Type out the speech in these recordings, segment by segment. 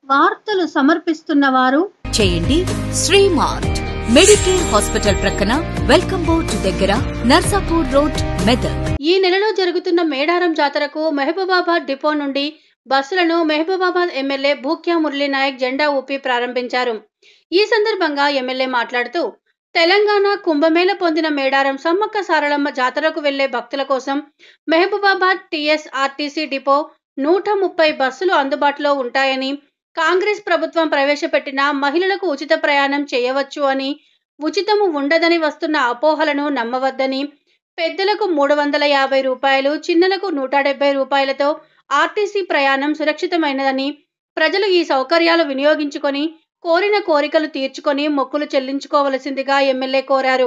వార్తలు సమర్పిస్తున్న వారు చేయండి శ్రీమార్ట్ మెడికేర్ హాస్పిటల్ ప్రక్కన వెల్కమ్ బోర్డ్ దగ్గర నర్సాపూర్ రోడ్ మెదక్ ఈ నెలలో జరుగుతున్న మేడారం జాతరకు మహబూబాబాద్ డిపో నుండి బస్సులను మహబూబాబాద్ ఎమ్మెల్యే భూక్యా మురళీనాయక్ జెండా ఊపి ప్రారంభించారు ఈ సందర్భంగా ఎమ్మెల్యే మాట్లాడుతూ తెలంగాణ కుంభమేళ పొందిన మేడారం సమ్మక్క సారలమ్మ జాతరకు వెళ్లే భక్తుల కోసం మహబూబాబాద్ టీఎస్ఆర్టీసీ డిపో నూట ముప్పై బస్సులు అందుబాటులో ఉంటాయని కాంగ్రెస్ ప్రభుత్వం ప్రవేశపెట్టిన మహిళలకు ఉచిత ప్రయాణం చేయవచ్చు అని ఉచితము ఉండదని వస్తున్న అపోహలను నమ్మవద్దని పెద్దలకు మూడు వందల యాభై రూపాయలు చిన్నలకు నూట డెబ్బై రూపాయలతో ఆర్టీసీ ప్రయాణం సురక్షితమైనదని ప్రజలు ఈ సౌకర్యాలు వినియోగించుకొని కోరిన కోరికలు తీర్చుకొని మొక్కులు చెల్లించుకోవలసిందిగా ఎమ్మెల్యే కోరారు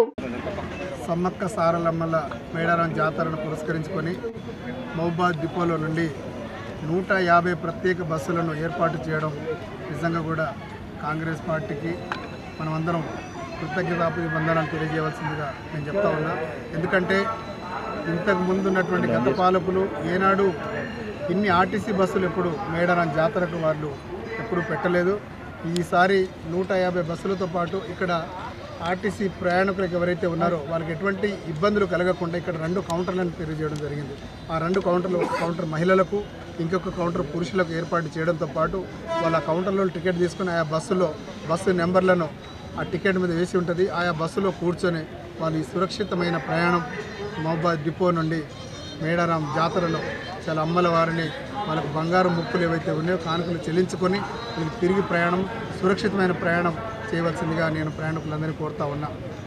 సమ్మక్క సారలమ్మల మేడారం జాతరను పురస్కరించుకొని మహబాద్ డిపోలో నుండి నూట యాభై ప్రత్యేక బస్సులను ఏర్పాటు చేయడం నిజంగా కూడా కాంగ్రెస్ పార్టీకి మనమందరం కృతజ్ఞతాభివందనాలు తెలియజేయవలసిందిగా నేను చెప్తా ఉన్నా ఎందుకంటే ఇంతకు ముందు ఉన్నటువంటి గత పాలకులు ఏనాడు ఇన్ని ఆర్టీసీ బస్సులు ఎప్పుడు మేడారం జాతరకు వాళ్ళు ఎప్పుడు పెట్టలేదు ఈసారి నూట యాభై బస్సులతో పాటు ఇక్కడ ఆర్టీసీ ప్రయాణికులకు ఎవరైతే ఉన్నారో వాళ్ళకి ఎటువంటి ఇబ్బందులు కలగకుండా ఇక్కడ రెండు కౌంటర్లను తెలియజేయడం జరిగింది ఆ రెండు కౌంటర్లు ఒక కౌంటర్ మహిళలకు ఇంకొక కౌంటర్ పురుషులకు ఏర్పాటు చేయడంతో పాటు వాళ్ళ కౌంటర్లో టికెట్ తీసుకుని ఆయా బస్సులో బస్సు నెంబర్లను ఆ టికెట్ మీద వేసి ఉంటుంది ఆయా బస్సులో కూర్చొని వాళ్ళు ఈ సురక్షితమైన ప్రయాణం మహబాద్ డిపో నుండి మేడారం జాతరలో చాలా అమ్మల వారిని వాళ్ళకు బంగారు ముక్కులు ఏవైతే ఉన్నాయో కానుకలు చెల్లించుకొని వీళ్ళకి తిరిగి ప్రయాణం సురక్షితమైన ప్రయాణం చేయవలసిందిగా నేను ప్రయాణికులందరినీ కోరుతా ఉన్నా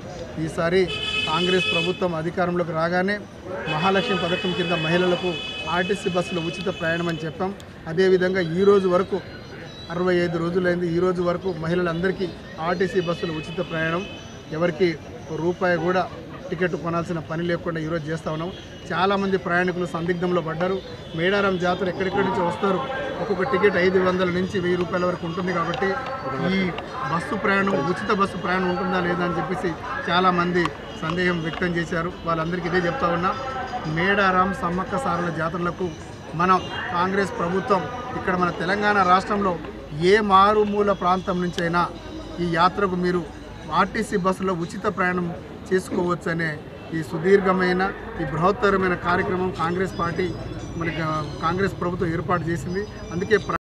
ఈసారి కాంగ్రెస్ ప్రభుత్వం అధికారంలోకి రాగానే మహాలక్ష్మి పథకం కింద మహిళలకు ఆర్టీసీ బస్సులో ఉచిత ప్రయాణం అని చెప్పాం అదేవిధంగా ఈ రోజు వరకు అరవై ఐదు రోజులైంది ఈ రోజు వరకు మహిళలందరికీ ఆర్టీసీ బస్సులు ఉచిత ప్రయాణం ఎవరికి రూపాయి కూడా టికెట్ కొనాల్సిన పని లేకుండా ఈరోజు చేస్తూ ఉన్నాం చాలామంది ప్రయాణికులు సందిగ్ధంలో పడ్డారు మేడారం జాతర ఎక్కడెక్కడి నుంచి వస్తారు ఒక్కొక్క టికెట్ ఐదు వందల నుంచి వెయ్యి రూపాయల వరకు ఉంటుంది కాబట్టి ఈ బస్సు ప్రయాణం ఉచిత బస్సు ప్రయాణం ఉంటుందా లేదా అని చెప్పేసి చాలామంది సందేహం వ్యక్తం చేశారు వాళ్ళందరికీ ఇదే చెప్తా ఉన్నా మేడారం సమ్మక్క సారల జాతరలకు మనం కాంగ్రెస్ ప్రభుత్వం ఇక్కడ మన తెలంగాణ రాష్ట్రంలో ఏ మారుమూల ప్రాంతం నుంచైనా ఈ యాత్రకు మీరు ఆర్టీసీ బస్సులో ఉచిత ప్రయాణం చేసుకోవచ్చనే ఈ సుదీర్ఘమైన ఈ బృహత్తరమైన కార్యక్రమం కాంగ్రెస్ పార్టీ మనకి కాంగ్రెస్ ప్రభుత్వం ఏర్పాటు చేసింది అందుకే ప్ర-